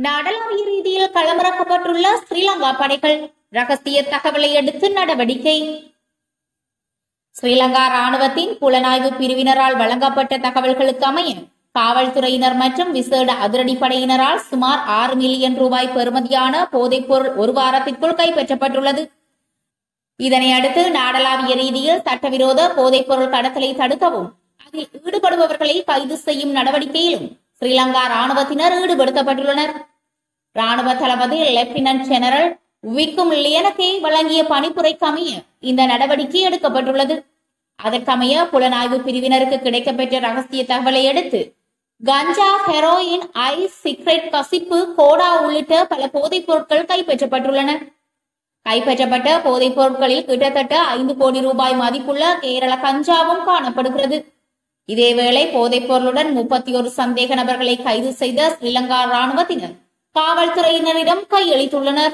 நாடளாவிய ரீதியில் களமிறக்கப்பட்டுள்ள ஸ்ரீலங்கா படைகள் ரகசிய தகவலை அடுத்து நடவடிக்கை ஸ்ரீலங்கா ராணுவத்தின் புலனாய்வு பிரிவினரால் வழங்கப்பட்ட தகவல்களுக்கு அமைய காவல்துறையினர் மற்றும் விசேட அதிரடிப்படையினரால் சுமார் ஆறு மில்லியன் ரூபாய் பெறுமதியான போதைப்பொருள் ஒரு வாரத்திற்குள் கைப்பற்றப்பட்டுள்ளது இதனை அடுத்து நாடளாவிய ரீதியில் சட்டவிரோத போதைப்பொருள் கடத்தலை தடுக்கவும் அதில் ஈடுபடுபவர்களை கைது செய்யும் நடவடிக்கையிலும் ஸ்ரீலங்கா ராணுவத்தினர் ஈடுபடுத்தப்பட்டுள்ளனர் ராணுவ தளபதி லெப்டினன்ட் ஜெனரல் விக்கும் லியனக்கே வழங்கிய பணிப்புரைக்கு அமைய இந்த நடவடிக்கை எடுக்கப்பட்டுள்ளது அதற்கமைய புலனாய்வு பிரிவினருக்கு கிடைக்கப்பெற்ற ரகசிய தகவலை அடுத்து கஞ்சா ஹெரோயின் ஐஸ் சிகரெட் கசிப்பு கோடா உள்ளிட்ட பல போதைப் பொருட்கள் கைப்பற்றப்பட்டுள்ளன கைப்பற்றப்பட்ட போதைப் பொருட்களில் கிட்டத்தட்ட ஐந்து கோடி ரூபாய் மதிப்புள்ள கேரள கஞ்சாவும் காணப்படுகிறது இதேவேளை போதைப் பொருளுடன் முப்பத்தி ஒரு சந்தேக நபர்களை கைது செய்த ஸ்ரீலங்கா ராணுவத்தினர் காவல்துறையினரிடம் கையளித்துள்ளனர்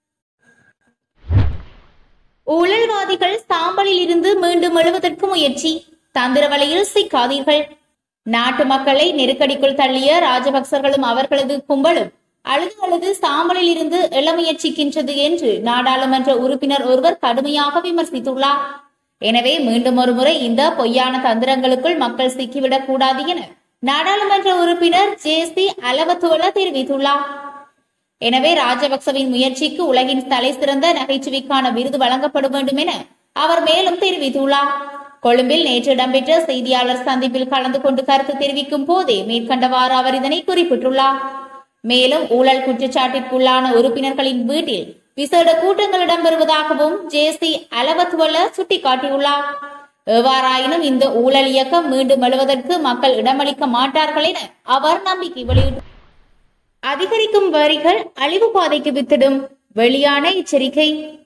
ஊழல்வாதிகள் சாம்பலில் இருந்து மீண்டும் எழுவதற்கு முயற்சி தந்திர வழியில் சிக்காதீர்கள் நாட்டு மக்களை நெருக்கடிக்குள் தள்ளிய ராஜபக்சர்களும் அவர்களது கும்பலும் அழுது அழுது சாம்பலில் இருந்து எழ முயற்சிக்கின்றது என்று நாடாளுமன்ற உறுப்பினர் ஒருவர் கடுமையாக விமர்சித்துள்ளார் எனவே மீண்டும் ஒருமுறை இந்த பொய்யான தந்திரங்களுக்குள் மக்கள் சிக்கிவிடக் கூடாது என நாடாளுமன்ற உறுப்பினர் ஜே சி அலவத்துவல தெரிவித்துள்ளார் எனவே ராஜபக்சவின் முயற்சிக்கு உலகின் தலை சிறந்த நகைச்சுவைக்கான விருது வழங்கப்பட வேண்டும் என அவர் மேலும் தெரிவித்துள்ளார் கொழும்பில் நேற்று இடம்பெற்ற செய்தியாளர் சந்திப்பில் கலந்து கொண்டு கருத்து தெரிவிக்கும் போதே மேற்கண்டவாறு அவர் இதனை குறிப்பிட்டுள்ளார் மேலும் ஊழல் குற்றச்சாட்டிற்குள்ளான உறுப்பினர்களின் வீட்டில் விசேட கூட்டங்கள் இடம்பெறுவதாகவும் ஜே சி அலவத்வல்ல சுட்டிக்காட்டியுள்ளார் எவ்வாறாயினும் இந்த ஊழல் இயக்கம் மீண்டும் எழுவதற்கு மக்கள் இடமளிக்க மாட்டார்கள் என அவர் நம்பிக்கை வெளியிட்டார் அதிகரிக்கும் வரிகள் அழிவு பாதைக்கு வித்திடும் வெளியான எச்சரிக்கை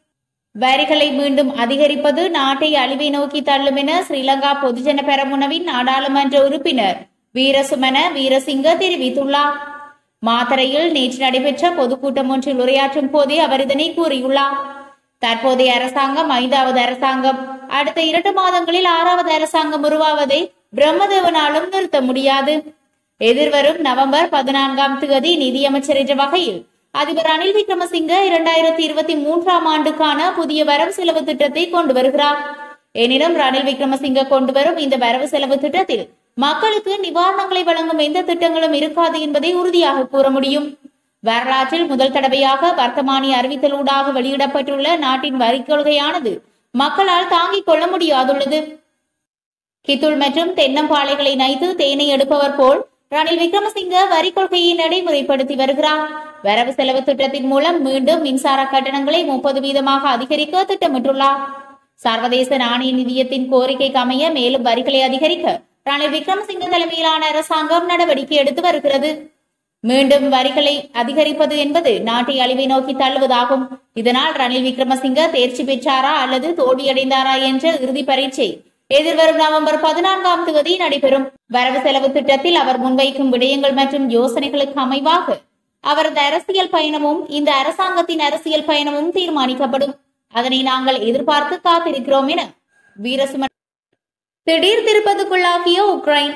வரிகளை மீண்டும் அதிகரிப்பது நாட்டை அழிவை நோக்கி தள்ளும் என ஸ்ரீலங்கா பொதுஜன பெரமுனவின் நாடாளுமன்ற உறுப்பினர் வீரசுமன வீரசிங்க தெரிவித்துள்ளார் மாத்தரையில் நேற்று நடைபெற்ற பொதுக்கூட்டம் ஒன்றில் உரையாற்றும் போதே அவர் இதனை கூறியுள்ளார் தற்போதைய அரசாங்கம் ஐந்தாவது அரசாங்கம் அடுத்த இரண்டு மாதங்களில் ஆறாவது அரசாங்கம் உருவாவதை பிரம்மதேவனாலும் நிறுத்த முடியாது எதிர்வரும் நவம்பர் பதினான்காம் தேதி நிதியமைச்சர் என்ற வகையில் அதிபர் ரணில் விக்ரமசிங்க இரண்டாயிரத்தி இருபத்தி மூன்றாம் ஆண்டுக்கான புதிய வரவு செலவு திட்டத்தை கொண்டு வருகிறார் எனினும் ரணில் விக்ரமசிங்க கொண்டு வரும் இந்த வரவு செலவு திட்டத்தில் மக்களுக்கு நிவாரணங்களை வழங்கும் எந்த திட்டங்களும் இருக்காது என்பதை உறுதியாக கூற முடியும் வரலாற்றில் முதல் தடவையாக வர்த்தமானி அறிவித்தலூடாக வெளியிடப்பட்டுள்ள நாட்டின் வரிக் கொள்கையானது மக்களால் தாங்கிக் கொள்ள முடியாதுள்ளது கித்துள் மற்றும் தென்னம்பாளைகளை நைத்து தேனை எடுப்பவர் போல் ரணில் விக்ரமசிங்க வரி கொள்கையை நடைமுறைப்படுத்தி வருகிறார் வரவு செலவு திட்டத்தின் மூலம் மீண்டும் மின்சார கட்டணங்களை முப்பது வீதமாக அதிகரிக்க திட்டமிட்டுள்ளார் சர்வதேச நாணய நிதியத்தின் கோரிக்கைக்கு அமைய மேலும் வரிகளை அதிகரிக்க ரணில் விக்ரமசிங்க தலைமையிலான அரசாங்கம் நடவடிக்கை எடுத்து வருகிறது மீண்டும் வரிகளை அதிகரிப்பது என்பது நாட்டை அழிவை நோக்கி தள்ளுவதாகும் இதனால் ரணில் விக்ரமசிங்க தேர்ச்சி பெற்றாரா அல்லது தோல்வியடைந்தாரா என்ற இறுதி பரீட்சை எதிர்வரும் நவம்பர் பதினான்காம் தேதி நடைபெறும் வரவு செலவு திட்டத்தில் அவர் முன்வைக்கும் விடயங்கள் மற்றும் யோசனைகளுக்கு அமைவாக அவரது அரசியல் பயணமும் இந்த அரசாங்கத்தின் அரசியல் பயணமும் தீர்மானிக்கப்படும் அதனை நாங்கள் எதிர்பார்த்து காத்திருக்கிறோம் என வீரசுமன் திடீர் திருப்பத்துக்குள்ளாகிய உக்ரைன்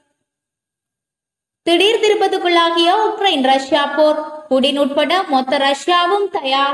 திடீர் திருப்பத்துக்குள்ளாகிய உக்ரைன் ரஷ்யா போர் புடின் உட்பட மொத்த ரஷ்யாவும் தயார்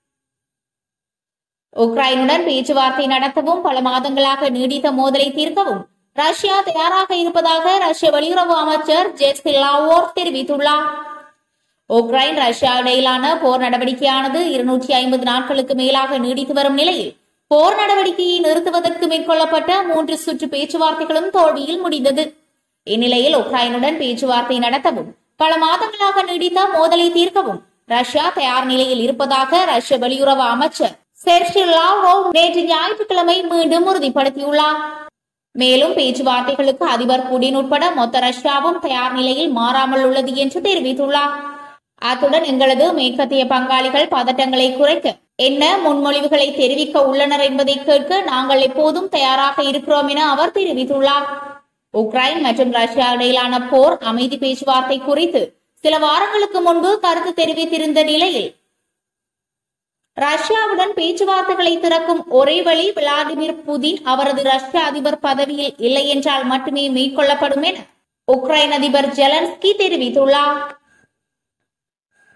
உக்ரைனுடன் பேச்சுவார்த்தை நடத்தவும் பல மாதங்களாக நீடித்த மோதலை தீர்க்கவும் ரஷ்யா தயாராக இருப்பதாக ரஷ்ய வெளியுறவு அமைச்சர் ஜெக்ஸ் லாவோர் தெரிவித்துள்ளார் உக்ரைன் ரஷ்யா இடையிலான போர் நடவடிக்கையானது இருநூற்றி ஐம்பது நாட்களுக்கு மேலாக நீடித்து வரும் நிலையில் போர் நடவடிக்கையை நிறுத்துவதற்கு மேற்கொள்ளப்பட்ட மூன்று சுற்று பேச்சுவார்த்தைகளும் தோல்வியில் முடிந்தது இந்நிலையில் உக்ரைனுடன் பேச்சுவார்த்தை நடத்தவும் பல மாதங்களாக நீடித்த மோதலை தீர்க்கவும் ரஷ்யா தயார் நிலையில் இருப்பதாக ரஷ்ய வெளியுறவு அமைச்சர் செர்ஜி லாவ்ரோவ் நேற்று ஞாயிற்றுக்கிழமை மீண்டும் உறுதிப்படுத்தியுள்ளார் மேலும் பேச்சுவார்த்தைகளுக்கு அதிபர் புடின் உட்பட மொத்த ரஷ்யாவும் தயார் நிலையில் மாறாமல் உள்ளது என்று தெரிவித்துள்ளார் அத்துடன் எங்களது மேற்கத்திய பங்காளிகள் பதட்டங்களை குறைக்க என்ன முன்மொழிவுகளை தெரிவிக்க உள்ளனர் என்பதை கேட்க நாங்கள் எப்போதும் தயாராக இருக்கிறோம் என அவர் தெரிவித்துள்ளார் உக்ரைன் மற்றும் ரஷ்யா இடையிலான போர் அமைதி பேச்சுவார்த்தை குறித்து சில வாரங்களுக்கு முன்பு கருத்து தெரிவித்திருந்த நிலையில் ரஷ்யாவுடன் பேச்சுவார்த்தைகளை திறக்கும் ஒரே வழி விளாடிமிர் புதின் அவரது ரஷ்ய அதிபர் பதவியில் இல்லை என்றால் மட்டுமே மேற்கொள்ளப்படும் என உக்ரைன் அதிபர் ஜெலன்ஸ்கி தெரிவித்துள்ளார்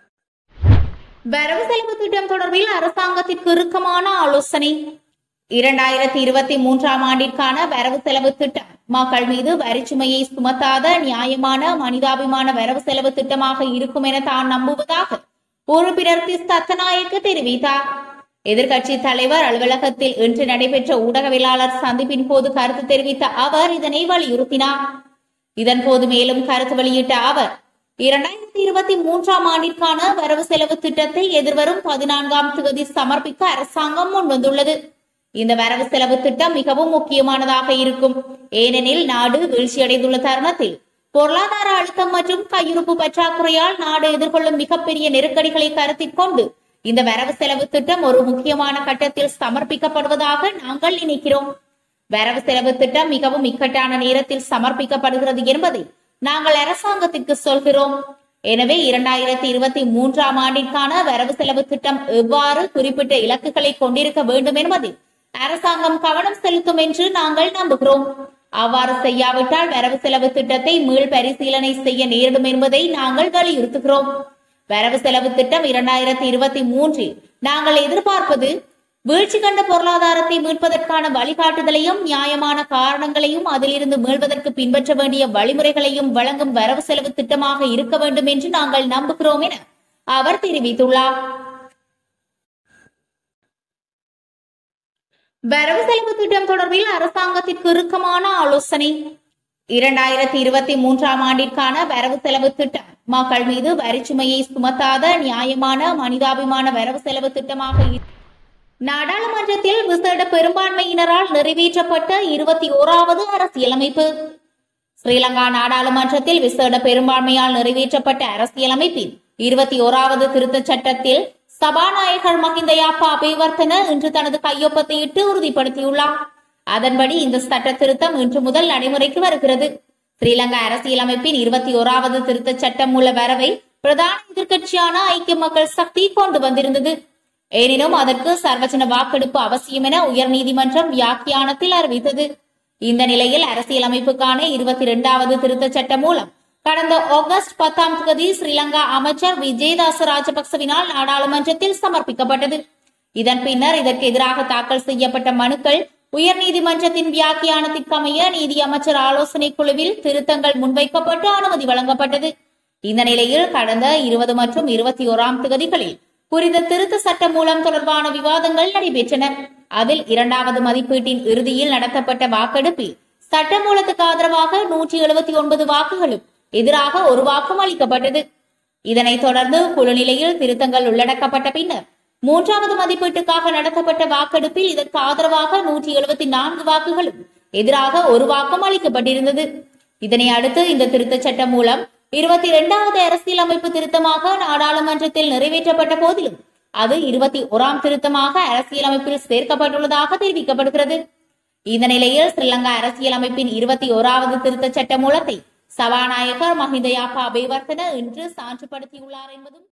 வரவு செலவு திட்டம் தொடர்பில் அரசாங்கத்திற்கு இறுக்கமான ஆலோசனை இரண்டாயிரத்தி இருபத்தி மூன்றாம் ஆண்டிற்கான வரவு செலவு திட்டம் மக்கள் மீது வரிச்சுமையை சுமத்தாத நியாயமான மனிதாபிமான வரவு செலவு திட்டமாக இருக்கும் என தான் நம்புவதாக உறுப்பினர் திஸ் தத்தநாயக்க தெரிவித்தார் எதிர்க்கட்சி தலைவர் அலுவலகத்தில் இன்று நடைபெற்ற ஊடகவியலாளர் சந்திப்பின் போது கருத்து தெரிவித்த அவர் இதனை வலியுறுத்தினார் இதன் போது மேலும் கருத்து வெளியிட்ட அவர் இரண்டாயிரத்தி இருபத்தி மூன்றாம் ஆண்டிற்கான வரவு செலவு திட்டத்தை எதிர்வரும் பதினான்காம் தேதி சமர்ப்பிக்க அரசாங்கம் முன்வந்துள்ளது இந்த வரவு செலவு திட்டம் மிகவும் முக்கியமானதாக இருக்கும் ஏனெனில் நாடு வீழ்ச்சியடைந்துள்ள தருணத்தில் பொருளாதார அழுத்தம் மற்றும் கையிருப்பு பற்றாக்குறையால் நாடு எதிர்கொள்ளும் மிகப்பெரிய நெருக்கடிகளை கருத்தில் கொண்டு இந்த வரவு செலவு திட்டம் ஒரு முக்கியமான கட்டத்தில் சமர்ப்பிக்கப்படுவதாக நாங்கள் நினைக்கிறோம் வரவு செலவு திட்டம் மிகவும் இக்கட்டான நேரத்தில் சமர்ப்பிக்கப்படுகிறது என்பதை நாங்கள் அரசாங்கத்திற்கு சொல்கிறோம் எனவே இரண்டாயிரத்தி இருபத்தி மூன்றாம் ஆண்டிற்கான வரவு செலவு திட்டம் எவ்வாறு குறிப்பிட்ட இலக்குகளை கொண்டிருக்க வேண்டும் என்பதில் அரசாங்கம் கவனம் செலுத்தும் என்று நாங்கள் நம்புகிறோம் அவ்வாறு செய்யாவிட்டால் வரவு செலவு திட்டத்தை மீள் பரிசீலனை செய்ய நேரிடும் என்பதை நாங்கள் வலியுறுத்துகிறோம் வரவு செலவு திட்டம் இரண்டாயிரத்தி இருபத்தி மூன்றில் நாங்கள் எதிர்பார்ப்பது வீழ்ச்சி கண்ட பொருளாதாரத்தை மீட்பதற்கான வழிகாட்டுதலையும் நியாயமான காரணங்களையும் அதிலிருந்து மீள்வதற்கு பின்பற்ற வேண்டிய வழிமுறைகளையும் வழங்கும் வரவு செலவு திட்டமாக இருக்க வேண்டும் என்று நாங்கள் நம்புகிறோம் என அவர் தெரிவித்துள்ளார் வரவு செலவு திட்டம் தொடர்பில் அரசாங்கத்திற்கு இறுக்கமான ஆலோசனை இரண்டாயிரத்தி இருபத்தி மூன்றாம் ஆண்டிற்கான வரவு செலவு திட்டம் மக்கள் மீது வரிச்சுமையை சுமத்தாத நியாயமான மனிதாபிமான வரவு செலவு திட்டமாக இரு- நாடாளுமன்றத்தில் விசேட பெரும்பான்மையினரால் நிறைவேற்றப்பட்ட இருபத்தி ஓராவது அரசியலமைப்பு ஸ்ரீலங்கா நாடாளுமன்றத்தில் விசேட பெரும்பான்மையால் நிறைவேற்றப்பட்ட அரசியலமைப்பின் இருபத்தி ஓராவது திருத்தச் சட்டத்தில் சபாநாயகர் மஹிந்த யாப்பா அபேவர்த்தன இன்று தனது கையொப்பத்தை இட்டு உறுதிப்படுத்தியுள்ளார் அதன்படி இந்த சட்ட திருத்தம் இன்று முதல் நடைமுறைக்கு வருகிறது ஸ்ரீலங்கா அரசியலமைப்பின் இருபத்தி ஓராவது திருத்தச் சட்டம் உள்ள வரவை பிரதான எதிர்க்கட்சியான ஐக்கிய மக்கள் சக்தி கொண்டு வந்திருந்தது எனினும் அதற்கு சர்வஜன வாக்கெடுப்பு அவசியம் என உயர்நீதிமன்றம் வியாக்கியானத்தில் அறிவித்தது இந்த நிலையில் அரசியலமைப்புக்கான இருபத்தி இரண்டாவது திருத்தச் சட்டம் மூலம் கடந்த ஆகஸ்ட் பத்தாம் தேதி ஸ்ரீலங்கா அமைச்சர் விஜயதாச ராஜபக்சவினால் நாடாளுமன்றத்தில் சமர்ப்பிக்கப்பட்டது இதன் பின்னர் இதற்கு எதிராக தாக்கல் செய்யப்பட்ட மனுக்கள் உயர்நீதிமன்றத்தின் வியாக்கியானத்திற்கமைய நீதி அமைச்சர் ஆலோசனை குழுவில் திருத்தங்கள் முன்வைக்கப்பட்டு அனுமதி வழங்கப்பட்டது இந்த நிலையில் கடந்த இருபது மற்றும் இருபத்தி ஓராம் தேதிகளில் குறித்த திருத்த சட்டம் மூலம் தொடர்பான விவாதங்கள் நடைபெற்றன அதில் இரண்டாவது மதிப்பீட்டின் இறுதியில் நடத்தப்பட்ட வாக்கெடுப்பில் சட்டமூலத்துக்கு ஆதரவாக நூற்றி எழுபத்தி ஒன்பது வாக்குகளும் எதிராக ஒரு வாக்கும் அளிக்கப்பட்டது இதனைத் தொடர்ந்து குழு நிலையில் திருத்தங்கள் உள்ளடக்கப்பட்ட பின்னர் மூன்றாவது மதிப்பீட்டுக்காக நடத்தப்பட்ட வாக்கெடுப்பில் இதற்கு ஆதரவாக நூற்றி எழுபத்தி நான்கு வாக்குகளும் எதிராக ஒரு வாக்கும் அளிக்கப்பட்டிருந்தது இதனை அடுத்து இந்த திருத்தச் சட்டம் மூலம் இருபத்தி இரண்டாவது அரசியலமைப்பு திருத்தமாக நாடாளுமன்றத்தில் நிறைவேற்றப்பட்ட போதிலும் அது இருபத்தி ஓராம் திருத்தமாக அரசியலமைப்பில் சேர்க்கப்பட்டுள்ளதாக தெரிவிக்கப்படுகிறது இந்த நிலையில் ஸ்ரீலங்கா அரசியலமைப்பின் இருபத்தி ஓராவது திருத்தச் சட்ட மூலத்தை சபாநாயகர் மஹிந்த யாப்பா அபேவர்த்தன இன்று சான்றுபடுத்தியுள்ளார் என்பதும்